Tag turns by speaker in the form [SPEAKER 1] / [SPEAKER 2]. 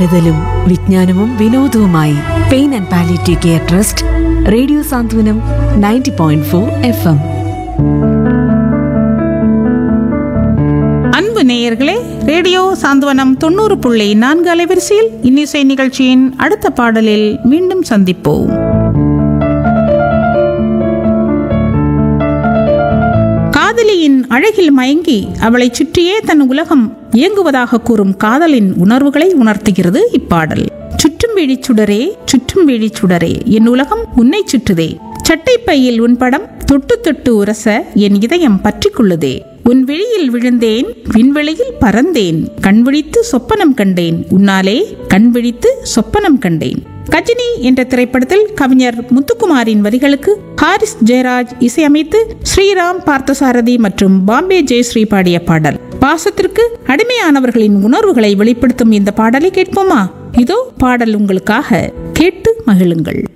[SPEAKER 1] കരുതലും വിജ്ഞാനവും വിനോദവുമായി pain and palliative care trust radio Santhwanam ninety point four F M
[SPEAKER 2] அன்பு நேயர்களே ரேடியோ சாந்தவனம் தொண்ணூறு புள்ளி நான்கு அலைவரிசையில் இன்னிசை நிகழ்ச்சியின் அடுத்த பாடலில் மீண்டும் சந்திப்போம் காதலியின் அழகில் மயங்கி அவளைச் சுற்றியே தன் உலகம் இயங்குவதாக கூறும் காதலின் உணர்வுகளை உணர்த்துகிறது இப்பாடல் சுற்றும் விழிச் சுடரே சுற்றும் விழிச் சுடரே என் உலகம் உன்னை சுற்றுதே சட்டைப்பையில் உன் படம் தொட்டு தொட்டு உரச என் இதயம் பற்றிக்கொள்ளுதே உன் விழியில் விழுந்தேன் விண்வெளியில் பறந்தேன் கண் விழித்து சொப்பனம் கண்டேன் உன்னாலே கண் விழித்து சொப்பனம் கண்டேன் கஜினி என்ற திரைப்படத்தில் கவிஞர் முத்துக்குமாரின் வரிகளுக்கு ஹாரிஸ் ஜெயராஜ் இசையமைத்து ஸ்ரீராம் பார்த்தசாரதி மற்றும் பாம்பே ஜெயஸ்ரீ பாடிய பாடல் பாசத்திற்கு அடிமையானவர்களின் உணர்வுகளை வெளிப்படுத்தும் இந்த பாடலை கேட்போமா இதோ பாடல் உங்களுக்காக கேட்டு மகிழுங்கள்